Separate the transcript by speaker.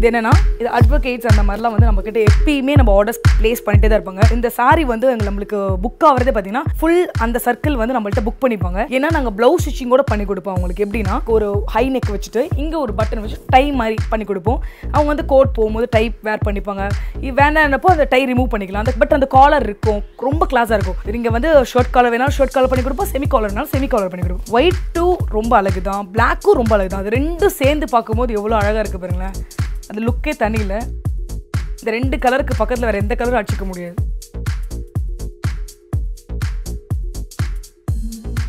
Speaker 1: இது என்னன்னா இது அட்வொகேட்ஸ் அந்த மாதிரிலாம் வந்து நம்ம கிட்ட எப்பயுமே நம்ம ஆர்டர்ஸ் பிளேஸ் பண்ணிட்டே தான் இருப்பாங்க இந்த saree வந்து எங்க- நம்மளுக்கு புக் ஆகிறதே பார்த்தீங்கன்னா ஃபுல் அந்த சர்க்கிள் வந்து நம்மள்ட்ட புக் பண்ணிப்பாங்க ஏன்னா நாங்கள் ப்ளவுஸ் ஸ்டிச்சிங் கூட பண்ணி கொடுப்போம் அவங்களுக்கு எப்படின்னா ஒரு ஹை நெக் வச்சுட்டு இங்கே ஒரு பட்டன் வச்சு டை மாதிரி பண்ணி கொடுப்போம் அவங்க வந்து கோட் போகும்போது டை வேர் பண்ணிப்பாங்க இது வேண்டாம்னப்போ அந்த டை ரிமூவ் பண்ணிக்கலாம் அந்த பட் அந்த காலர் இருக்கும் ரொம்ப கிளாஸாக இருக்கும் இங்கே வந்து ஷர்ட் காலர் வேணாலும் ஷர்ட் காலர் பண்ணி கொடுப்போம் செமி காலர்னாலும் செமி காலர் பண்ணி கொடுப்போம் ஒயிட்டும் ரொம்ப அழகு தான் பிளாக்கும் ரொம்ப அழகு தான் அது ரெண்டும் சேர்ந்து பார்க்கும்போது எவ்வளோ அழகாக இருக்குது பாருங்களேன் அந்த லுக்கே தனியில் இந்த ரெண்டு கலருக்கு பக்கத்தில் வேறு எந்த கலரும் அடிச்சிக்க முடியாது